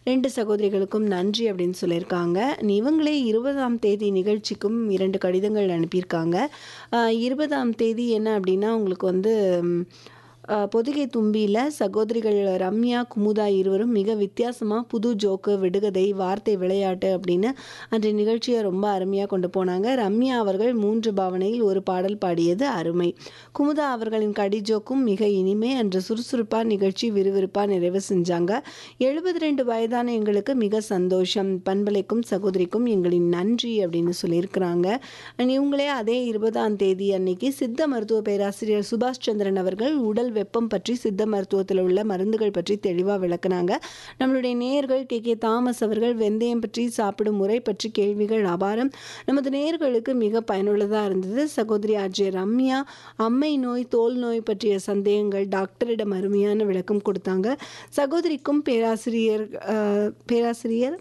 ரெண்டு சகோதரிகளுக்கும் நன்றி அப்படின்னு சொல்லியிருக்காங்க இவங்களே இருபதாம் தேதி நிகழ்ச்சிக்கும் இரண்டு கடிதங்கள் அனுப்பியிருக்காங்க ஆஹ் இருபதாம் தேதி என்ன அப்படின்னா உங்களுக்கு வந்து ம், ஆஹ் பொதிகை தும்பியில் சகோதரிகள் ரம்யா குமுதா இருவரும் மிக வித்தியாசமாக புது ஜோக்கு விடுகதை வார்த்தை விளையாட்டு அப்படின்னு அன்றைய நிகழ்ச்சியை ரொம்ப அருமையாக கொண்டு போனாங்க ரம்யா அவர்கள் மூன்று பாவனையில் ஒரு பாடல் பாடியது அருமை குமுதா அவர்களின் கடி ஜோக்கும் மிக இனிமை அன்று சுறுசுறுப்பாக நிகழ்ச்சி விறுவிறுப்பாக நிறைவு செஞ்சாங்க எழுபத்தி ரெண்டு வயதான எங்களுக்கு மிக சந்தோஷம் பண்பலைக்கும் சகோதரிக்கும் எங்களின் நன்றி அப்படின்னு சொல்லியிருக்கிறாங்க And இவங்களே அதே இருபதாம் தேதி அன்னைக்கு சித்த மருத்துவ பேராசிரியர் சுபாஷ் சந்திரன் அவர்கள் உடல் வெப்பம் பற்றி சித்த மருத்துவத்தில் உள்ள மருந்துகள் பற்றி தெளிவாக விளக்குனாங்க நம்மளுடைய நேயர்கள் கே கே தாமஸ் அவர்கள் வெந்தயம் பற்றி சாப்பிடும் முறை பற்றி கேள்விகள் அபாரம் நமது நேயர்களுக்கு மிக பயனுள்ளதாக இருந்தது சகோதரி அஜய் ரம்யா அம்மை நோய் தோல் நோய் பற்றிய சந்தேகங்கள் டாக்டரிடம் அருமையான விளக்கம் கொடுத்தாங்க சகோதரிக்கும் பேராசிரியர் அஹ், பேராசிரியர்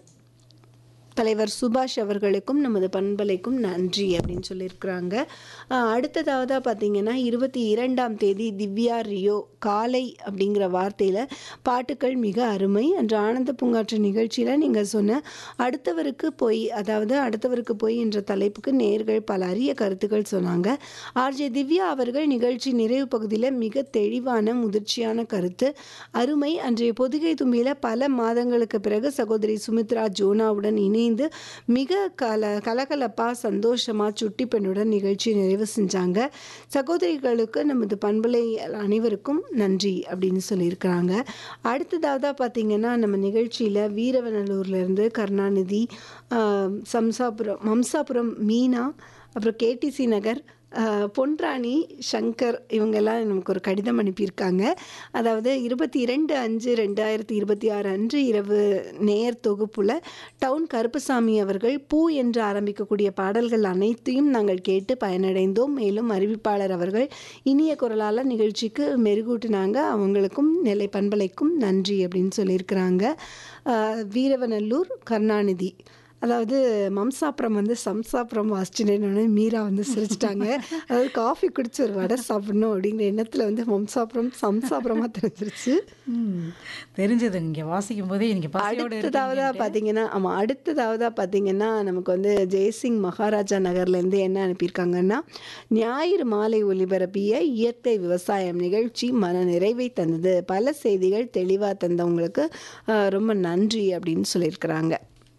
தலைவர் சுபாஷ் அவர்களுக்கும் நமது பண்பலைக்கும் நன்றி அப்படின்னு சொல்லியிருக்கிறாங்க ஆஹ் அடுத்ததாவதாக பார்த்தீங்கன்னா இருபத்தி இரண்டாம் தேதி திவ்யா ரியோ காலை அப்படிங்கிற வார்த்தையில் பாட்டுக்கள் மிக அருமை அன்று ஆனந்த பூங்காற்று நிகழ்ச்சியில் நீங்கள் சொன்ன அடுத்தவருக்கு போய் அதாவது அடுத்தவருக்கு போய் என்ற தலைப்புக்கு நேர்கள் பல அரிய கருத்துக்கள் சொன்னாங்க ஆர்ஜே திவ்யா அவர்கள் நிகழ்ச்சி நிறைவு பகுதியில் மிக தெளிவான முதிர்ச்சியான கருத்து அருமை அன்றைய பொதிகை தும்பியில் பல மாதங்களுக்கு பிறகு சகோதரி சுமித்ரா ஜோனாவுடன் இணைந்து மிக கல கலகலப்பாக சந்தோஷமாக சுட்டி பெண்ணுடன் நிகழ்ச்சி நிறைவு செஞ்சாங்க சகோதரிகளுக்கு நமது பண்பலை அனைவருக்கும் நன்றி அப்படின்னு சொல்லியிருக்கிறாங்க அடுத்ததாக பார்த்தீங்கன்னா நம்ம நிகழ்ச்சியில் வீரவநல்லூர்லேருந்து கருணாநிதி ஆஹ், சம்சாபுரம் மம்சாபுரம் மீனா அப்புறம் கேடிசி நகர் ஆஹ், பொன்ராணி சங்கர் இவங்கெல்லாம் நமக்கு ஒரு கடிதம் அனுப்பியிருக்காங்க அதாவது இருபத்தி இரண்டு அஞ்சு ரெண்டாயிரத்தி இருபத்தி ஆறு அன்று இரவு நேர் தொகுப்புல டவுன் கருப்பசாமி அவர்கள் பூ என்று ஆரம்பிக்கக்கூடிய பாடல்கள் அனைத்தையும் நாங்கள் கேட்டு பயனடைந்தோம் மேலும் அறிவிப்பாளர் அவர்கள் இனிய குரலால் நிகழ்ச்சிக்கு மெருகூட்டினாங்க அவங்களுக்கும் நெல்லை பண்பலைக்கும் நன்றி அப்படின்னு சொல்லியிருக்கிறாங்க ஆஹ், வீரவநல்லூர் கருணாநிதி அதாவது மம்சாப்புறம் வந்து சம்சாப்புறம் வாசிச்சுனேன்னு மீரா வந்து சிரிச்சிட்டாங்க அதாவது காஃபி குடிச்சு ஒரு வடை சாப்பிடணும் அப்படிங்கிற எண்ணத்தில் வந்து மம்சாப்புறம் சம்சாப்புறமாக தெரிஞ்சிருச்சு ம், தெரிஞ்சது இங்க வாசிக்கும் போதே எனக்கு பசியோட அடுத்ததாவதா பார்த்தீங்கன்னா ஆமாம் அடுத்ததாவதா பார்த்தீங்கன்னா நமக்கு வந்து ஜெய்சிங் மகாராஜா நகர்லேருந்து என்ன அனுப்பியிருக்காங்கன்னா ஞாயிறு மாலை ஒலிபரப்பிய இயற்கை விவசாயம் நிகழ்ச்சி மன நிறைவை தந்தது பல செய்திகள் தெளிவாக தந்தவங்களுக்கு ஆஹ், ரொம்ப நன்றி அப்படின்னு சொல்லியிருக்கிறாங்க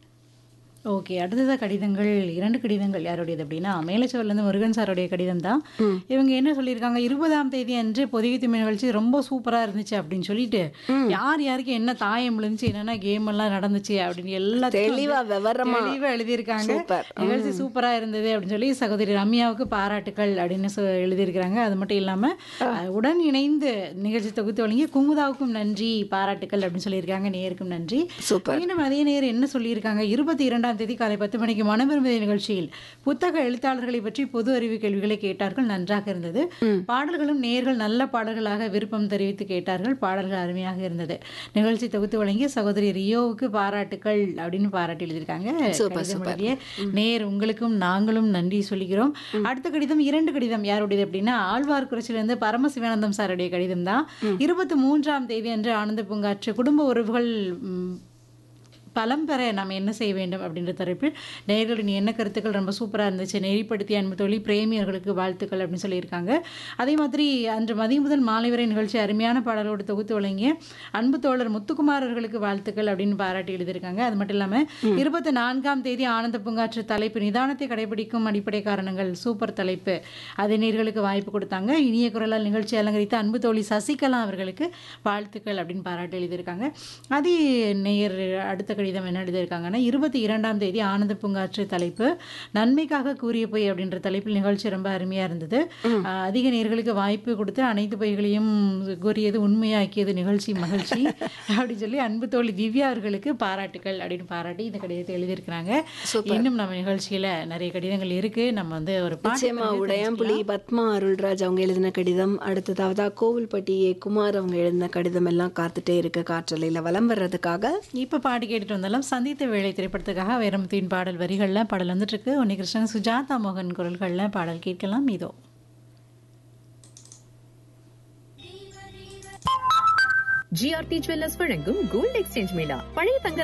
ஓகே அடுத்ததா கடிதங்கள் இரண்டு கடிதங்கள் யாருடையது அப்படின்னா மேலச்சோர்லேருந்து முருகன் சாருடைய கடிதம் தான் இவங்க என்ன சொல்லியிருக்காங்க இருபதாம் தேதி அன்று பொதிகை தும்மி நிகழ்ச்சி ரொம்ப சூப்பரா இருந்துச்சு அப்படின்னு சொல்லிட்டு யார் யாருக்கு என்ன தாயம் விழுந்துச்சு என்னென்ன கேம் எல்லாம் நடந்துச்சு அப்படின்னு எல்லாத்தையும் வந்து தெளிவா விவரமா தெளிவா எழுதியிருக்காங்க சூப்பர். நிகழ்ச்சி சூப்பரா இருந்தது அப்படின்னு சொல்லி சகோதரி ரம்யாவுக்கு பாராட்டுக்கள் அப்படின்னு சொ- எழுதியிருக்கிறாங்க அது மட்டும் இல்லாம அஹ், உடன் இணைந்து நிகழ்ச்சி தொகுத்து வழங்கிய குமுதாவுக்கும் நன்றி பாராட்டுக்கள் அப்படின்னு சொல்லியிருக்காங்க நேருக்கும் நன்றி சூப்பர் மீண்டும் அதே நேரம் என்ன சொல்லியிருக்காங்க இருபத்தி இரண்டாம் தேதி காலை பத்து மணிக்கு மனவிரும்புதை நிகழ்ச்சியில் புத்தக எழுத்தாளர்களை பற்றி பொது அறிவு கேள்விகளை கேட்டார்கள் நன்றாக இருந்தது பாடல்களும் நேர்கள் நல்ல பாடல்களாக விருப்பம் தெரிவித்து கேட்டார்கள் பாடல்கள் அருமையாக இருந்தது நிகழ்ச்சி தொகுத்து வழங்கிய சகோதரி ரியோவுக்கு பாராட்டுக்கள் அப்படின்னு பாராட்டி எழுதியிருக்காங்க சூப்பர், கடிதம் எழுதிய நேர் உங்களுக்கும் நாங்களும் நன்றி சொல்லிக்கிறோம் அடுத்த கடிதம் இரண்டு கடிதம் யாருடையது அப்படின்னா ஆழ்வார்குறிச்சியிலிருந்து பரமசிவானந்தம் சாருடைய கடிதம் தான் இருபத்தி மூன்றாம் தேதி அன்று ஆனந்த பூங்காற்று குடும்ப உறவுகள் ம், பலம் பெற நாம் என்ன செய்ய வேண்டும் அப்படின்ற தரப்பில் நேயர்களின் என்ன கருத்துக்கள் ரொம்ப சூப்பராக இருந்துச்சு நெறிப்படுத்திய அன்பு தோழி பிரேமியர்களுக்கு வாழ்த்துக்கள் அப்படின்னு சொல்லியிருக்காங்க அதே மாதிரி அன்று மதியம் முதல் மாலை வரை நிகழ்ச்சி அருமையான பாடலோடு தொகுத்து வழங்கிய அன்பு தோழர் முத்துக்குமார் அவர்களுக்கு வாழ்த்துக்கள் அப்படின்னு பாராட்டி எழுதியிருக்காங்க அது மட்டும் இல்லாமல் இருபத்தி நான்காம் தேதி ஆனந்த பூங்காற்று தலைப்பு நிதானத்தை கடைபிடிக்கும் அடிப்படை காரணங்கள் சூப்பர் தலைப்பு அது நேர்களுக்கு வாய்ப்பு கொடுத்தாங்க இனிய குரலால் நிகழ்ச்சி அலங்கரித்த அன்பு தோழி சசிகலா அவர்களுக்கு வாழ்த்துக்கள் அப்படின்னு பாராட்டி எழுதியிருக்காங்க அதே நேயர் அடுத்த கடிதம் என்ன எழுதியிருக்காங்கன்னா இருபத்தி இரண்டாம் தேதி ஆனந்த பூங்காற்று தலைப்பு நன்மைக்காக கூறிய பொய் அப்படின்ற தலைப்பில் நிகழ்ச்சி ரொம்ப அருமையா இருந்தது ஆஹ் அதிக நேர்களுக்கு வாய்ப்பு கொடுத்து அனைத்து பொய்களையும் கூறியது உண்மையாக்கியது நிகழ்ச்சி மகிழ்ச்சி அப்படின்னு சொல்லி அன்பு தோழி திவ்யா அவர்களுக்கு பாராட்டுகள் அப்படின்னு பாராட்டி இந்த கடிதத்தை எழுதியிருக்கிறாங்க இன்னும் நம்ம நிகழ்ச்சியில நிறைய கடிதங்கள் இருக்கு நம்ம வந்து ஒரு பாட்டு நிச்சயமா உடையாம்புலி பத்மா அருள்ராஜ் அவங்க எழுதின கடிதம் அடுத்ததாவதா கோவில்பட்டி ஏ. குமார் அவங்க எழுதின கடிதம் எல்லாம் காத்துட்டே இருக்கு காற்றலையில் வலம் வர்றதுக்காக இப்ப பாட்டு கேட்டுட்டு வந்தாலும் சந்தித்த வேலை திரைப்படத்துக்காக வைரமுத்துவின் பாடல் வரிகள்ல பாடல் வந்துட்டு இருக்கு உன்னிகிருஷ்ணன் சுஜாதா மோகன் குரல்கள்ல பாடல் கேட்கலாம் இதோ ஜிஆர்டி ஜுவல்லர்ஸ் வழங்கும் கோல்ட் எக்ஸ்சேஞ்ச் மேளா பழைய தங்க